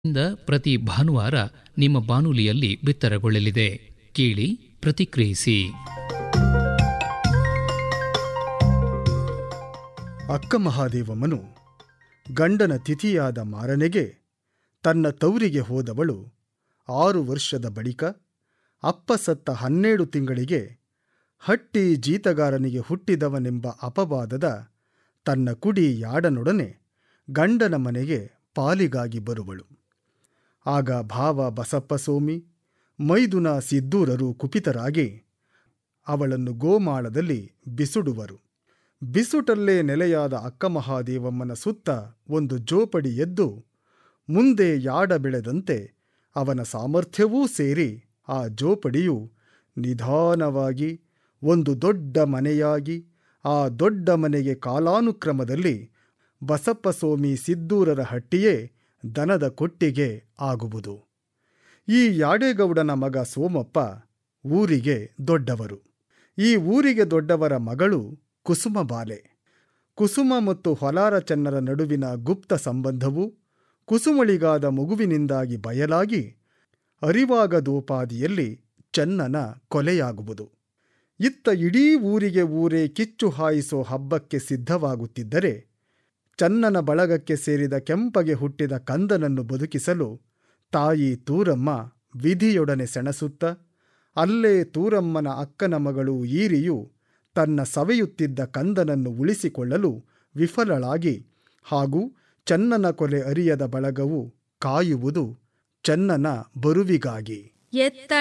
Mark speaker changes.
Speaker 1: ಇಂದ ಪ್ರತಿ ಭಾನುವಾರ ನಿಮ್ಮ ಬಾನುಲಿಯಲ್ಲಿ ಬಿತ್ತರಗೊಳ್ಳಲಿದೆ ಕೇಳಿ ಪ್ರತಿಕ್ರಿಯಿಸಿ
Speaker 2: ಅಕ್ಕ ಮಹಾದೇವಮ್ಮನು ಗಂಡನ ತಿಥಿಯಾದ ಮಾರನೆಗೆ ತನ್ನ ತೌರಿಗೆ ಹೋದವಳು ಆರು ವರ್ಷದ ಬಳಿಕ ಅಪ್ಪ ಸತ್ತ ಹನ್ನೆರಡು ತಿಂಗಳಿಗೆ ಹಟ್ಟಿ ಜೀತಗಾರನಿಗೆ ಹುಟ್ಟಿದವನೆಂಬ ಅಪವಾದದ ತನ್ನ ಕುಡಿ ಯಾಡನೊಡನೆ ಗಂಡನ ಮನೆಗೆ ಪಾಲಿಗಾಗಿ ಬರುವಳು ಆಗ ಭಾವ ಬಸಪ್ಪಸ್ವಾಮಿ ಮೈದುನ ಸಿದ್ದೂರರು ಕುಪಿತರಾಗಿ ಅವಳನ್ನು ಗೋಮಾಳದಲ್ಲಿ ಬಿಸುಡುವರು ಬಿಸುಟಲ್ಲೇ ನೆಲೆಯಾದ ಅಕ್ಕಮಹಾದೇವಮ್ಮನ ಸುತ್ತ ಒಂದು ಜೋಪಡಿ ಎದ್ದು ಮುಂದೆ ಯಾಡ ಬೆಳೆದಂತೆ ಅವನ ಸಾಮರ್ಥ್ಯವೂ ಸೇರಿ ಆ ಜೋಪಡಿಯು ನಿಧಾನವಾಗಿ ಒಂದು ದೊಡ್ಡ ಮನೆಯಾಗಿ ಆ ದೊಡ್ಡ ಮನೆಗೆ ಕಾಲಾನುಕ್ರಮದಲ್ಲಿ ಬಸಪ್ಪಸ್ವಾಮಿ ಸಿದ್ದೂರರ ಹಟ್ಟಿಯೇ ದನದ ಕೊಟ್ಟಿಗೆ ಆಗುವುದು ಈ ಯಾಡೇಗೌಡನ ಮಗ ಸೋಮಪ್ಪ ಊರಿಗೆ ದೊಡ್ಡವರು ಈ ಊರಿಗೆ ದೊಡ್ಡವರ ಮಗಳು ಕುಸುಮ ಬಾಲೆ ಕುಸುಮ ಮತ್ತು ಹೊಲಾರ ಚೆನ್ನರ ನಡುವಿನ ಗುಪ್ತ ಸಂಬಂಧವು ಕುಸುಮಳಿಗಾದ ಮಗುವಿನಿಂದಾಗಿ ಬಯಲಾಗಿ ಅರಿವಾಗದೋಪಾದಿಯಲ್ಲಿ ಚೆನ್ನನ ಕೊಲೆಯಾಗುವುದು ಇತ್ತ ಇಡೀ ಊರಿಗೆ ಊರೇ ಕಿಚ್ಚು ಹಾಯಿಸೋ ಹಬ್ಬಕ್ಕೆ ಸಿದ್ಧವಾಗುತ್ತಿದ್ದರೆ ಚನ್ನನ ಬಳಗಕ್ಕೆ ಸೇರಿದ ಕೆಂಪಗೆ ಹುಟ್ಟಿದ ಕಂದನನ್ನು ಬದುಕಿಸಲು ತಾಯಿ ತೂರಮ್ಮ ವಿಧಿಯೊಡನೆ ಸೆಣಸುತ್ತ ಅಲ್ಲೇ ತೂರಮ್ಮನ ಅಕ್ಕನ ಮಗಳು ಈರಿಯು ತನ್ನ ಸವೆಯುತ್ತಿದ್ದ ಕಂದನನ್ನು ಉಳಿಸಿಕೊಳ್ಳಲು ವಿಫಲಳಾಗಿ ಹಾಗೂ ಚನ್ನನ ಕೊಲೆ ಅರಿಯದ ಬಳಗವು ಕಾಯುವುದು ಚನ್ನನ ಬರುವಿಗಾಗಿ
Speaker 3: ಎತ್ತ